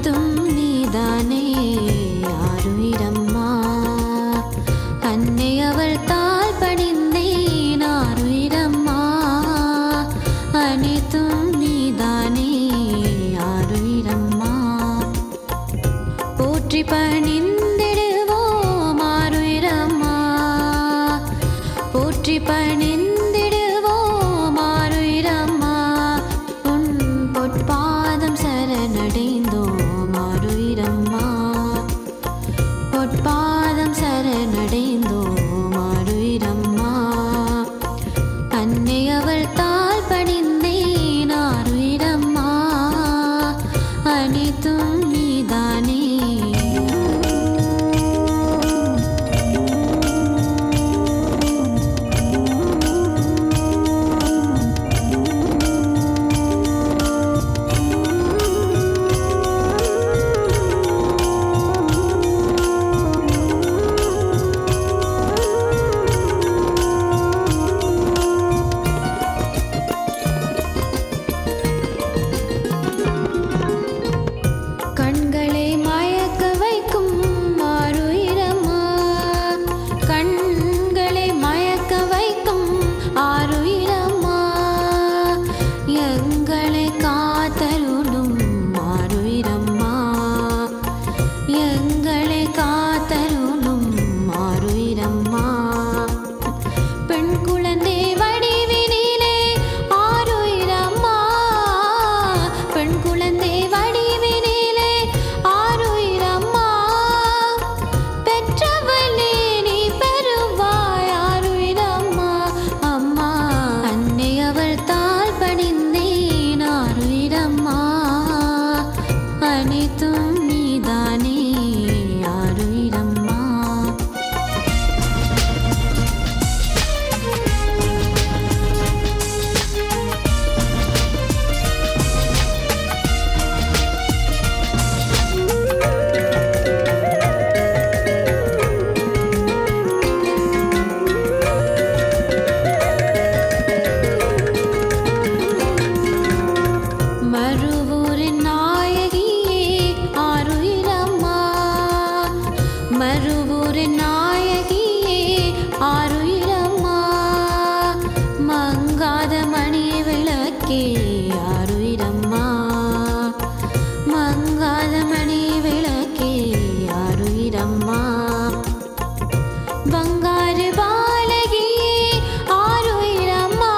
அனைத்தும் நீதானே ஆருயிரம்மா அன்னை அவள் தாள் பணிந்தேன் ஆருயிரம்மா அனைத்தும் நீதானே ஆருயிரம்மா போற்றி பணிந்திடுவோம் ஆருயிரம்மா போற்றி பணிந்திடுவோம் ஆருயிரம்மா உன் பொற்பாதம் சரணடைந்தோம் ஆருயிரம்மா பொற்பாதம் சரணடைந்தோம் ஆருயிரம்மா அன்னை அவள் தாள் பணிந்தேன் ஆருயிரம்மா அனைத்தும் நீதானே கண்களை மயக்க வைக்கும் ஆருயிரம்மா கண்களை மயக்க வைக்கும் ஆருயிரம்மா எங்களை காத்தருளும் ஆருயிரம்மா எங்களை காத்தருளும் ஆருயிரம்மா பெண் குழந்தை வடிவினிலே ஆருயிரம்மா பெண் குழந்தை வடிவினிலே ஆருயிரம்மா பெற்றவளே நீ பெறுவாய் ஆருயிரம்மா அம்மா அன்னை அவள் தாள் பணிந்தேன் ஆருயிரம்மா அனைத்தும் நீதானே ஆருயிரம்மா மறுவூரின் நாயகியே ஆருயிரம்மா மறுவூரின் நாயகியே ஆருயிரம்மா மங்காத மணி விளக்கே ஆருயிரம்மா மங்காத மணி விளக்கே ஆருயிரம்மா பங்காரு பாலகியே ஆருயிரம்மா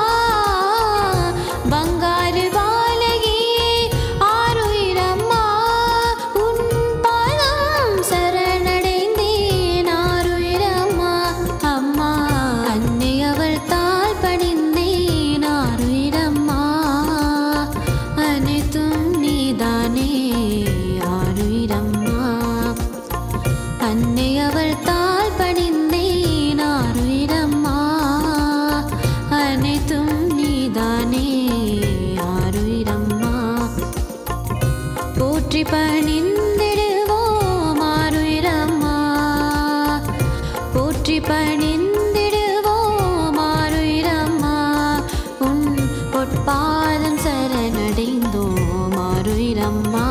பங்காரு பாலகியே ஆருயிரம்மா உன் பாதம் சரணடைந்தேன் ஆருயிரம்மா அம்மா அன்னை அவள் தாள் பணிந்தேன் ஆருயிரம்மா அனைத்தும் நீதானே ஆருயிரம்மா அன்னை அவள் தாள் பணிந்தேன் ஆருயிரம்மா அனைத்தும் நீதானே ஆருயிரம்மா போற்றி பணிந்திடுவோம் ஆருயிரம்மா போற்றி பணிந்திடுவோம் ஆருயிரம்மா உன் பொற்பாதம் சரணடைந்தோம் ஆருயிரம்மா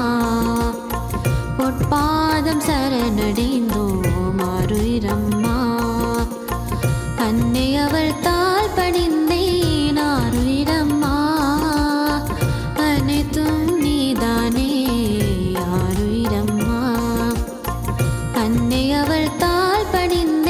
பொற்பாதம் சரணடைந்தோம் ஆருயிரம்மா அன்னை அவள் தாள் பணிந்தேன் ஆருயிரம்மா அனைத்தும் நீதானே ஆருயிரம்மா அன்னை அவள் தாள் பணிந்தேன்